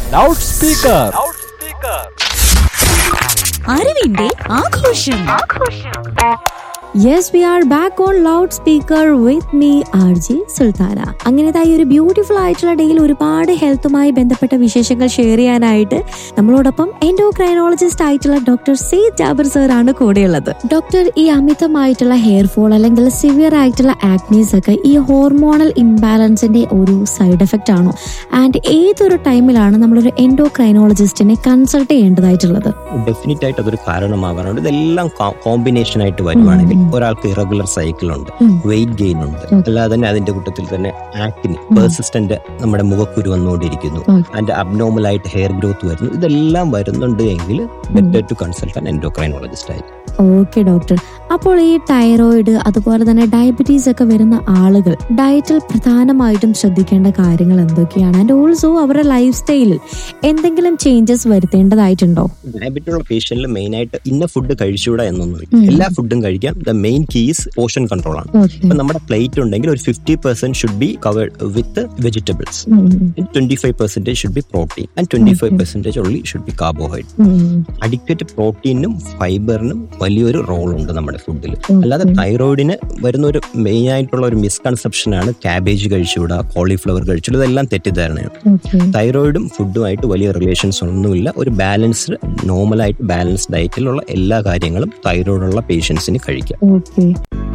Loud speaker അറിവിന്റെ ആഘോഷം yes we are back on loud speaker with me R G Sultana അങ്ങനത്തെ ഈ ഒരു ബ്യൂട്ടിഫുൾ ആയിട്ടുള്ള ഡേയിൽ ഒരുപാട് ഹെൽത്തുമായി ബന്ധപ്പെട്ട വിശേഷങ്ങൾ ഷെയർ ചെയ്യാനായിട്ട് നമ്മളോടൊപ്പം എൻഡോക്രൈനോളജിസ്റ്റ് ആയിട്ടുള്ള ഡോക്ടർ സി ജാബർ സർ ആണ് കൂടെയുള്ളത് ഡോക്ടർ ഈ അമിതമായിട്ടുള്ള ഹെയർ ഫോൾ അല്ലെങ്കിൽ സിവിയർ ആയിട്ടുള്ള ആക്നീസ് ഒക്കെ ഈ ഹോർമോണൽ ഇംബാലൻസിന്റെ ഒരു സൈഡ് എഫക്റ്റ് ആണോ ആൻഡ് ഏതൊരു ടൈമിലാണ് നമ്മളൊരു എൻഡോക്രൈനോളജിസ്റ്റിനെ കൺസൾട്ട് ചെയ്യേണ്ടതായിട്ടുള്ളത് ഡെഫിനറ്റ് ആയിട്ട് അതൊരു കാരണമാകാറുണ്ട് ഇതെല്ലാം കോമ്പിനേഷൻ ആയിട്ട് വരുവാണെങ്കിൽ ഒരാൾക്ക് ഇറഗുലർ സൈക്കിൾ ഉണ്ട് ഉം. വെയിറ്റ് ഗെയിൻ ഉണ്ട് ഉം. അല്ലാതെ തന്നെ അതിന്റെ കൂട്ടത്തിൽ തന്നെ ആക്ടിനി പെർസിസ്റ്റന്റ് നമ്മുടെ മുഖക്കുരു വന്നുകൊണ്ടിരിക്കുന്നു ഉം. അതിന്റെ അബ്നോമൽ ആയിട്ട് ഹെയർ ഗ്രോത്ത് വരുന്നു ഇതെല്ലാം വരുന്നുണ്ട് എങ്കിൽ better to consult an endocrinologist ആയിരിക്കും ഓക്കെ ഡോക്ടർ അപ്പോൾ ഈ തൈറോയിഡ് അതുപോലെ തന്നെ ഡയബറ്റീസ് ഒക്കെ വരുന്ന ആളുകൾ ഡയറ്റിൽ പ്രധാനമായിട്ടും ശ്രദ്ധിക്കേണ്ട കാര്യങ്ങൾ എന്തൊക്കെയാണ് ആൻഡ് ഓൾസോ അവരുടെ ലൈഫ് സ്റ്റൈലിൽ എന്തെങ്കിലും ചേഞ്ചസ് വരുത്തേണ്ടതായിട്ടുണ്ടോ ഡയബറ്റ് ഉള്ള പേഷ്യന്റിൽ മെയിൻ ആയിട്ട് ഇന്ന ഫുഡ് കഴിച്ചുകൂടാ എന്നൊന്നുമില്ല ഉം. എല്ലാ ഫുഡും കഴിക്കാം the main key's portion control ആണ് ഇപ്പൊ നമ്മുടെ പ്ലേറ്റ് ഉണ്ടെങ്കിൽ ഒരു fifty percent should be covered with vegetables twenty five percentage should be protein and twenty five percentage only should be carbohydrate adequate പ്രോട്ടീനും ഫൈബറിനും വലിയൊരു റോൾ ഉണ്ട് നമ്മുടെ ഫുഡിൽ അല്ലാതെ തൈറോയിഡിന് വരുന്ന ഒരു മെയിൻ ആയിട്ടുള്ള ഒരു മിസ്കൺസെപ്ഷൻ ആണ് ക്യാബേജ് കഴിച്ചുകൂടാ കോളിഫ്ലവർ കഴിച്ചുകൂടാ ഇതെല്ലാം തെറ്റിദ്ധാരണയാണ് തൈറോയിഡും ഫുഡുമായിട്ട് വലിയ റിലേഷൻസ് ഒന്നുമില്ല ഒരു ബാലൻസ്ഡ് നോർമലായിട്ട് ബാലൻസ്ഡ് ഡയറ്റിലുള്ള എല്ലാ കാര്യങ്ങളും തൈറോയിഡുള്ള പേഷ്യൻസിന് കഴിക്കാം ഓക്കെ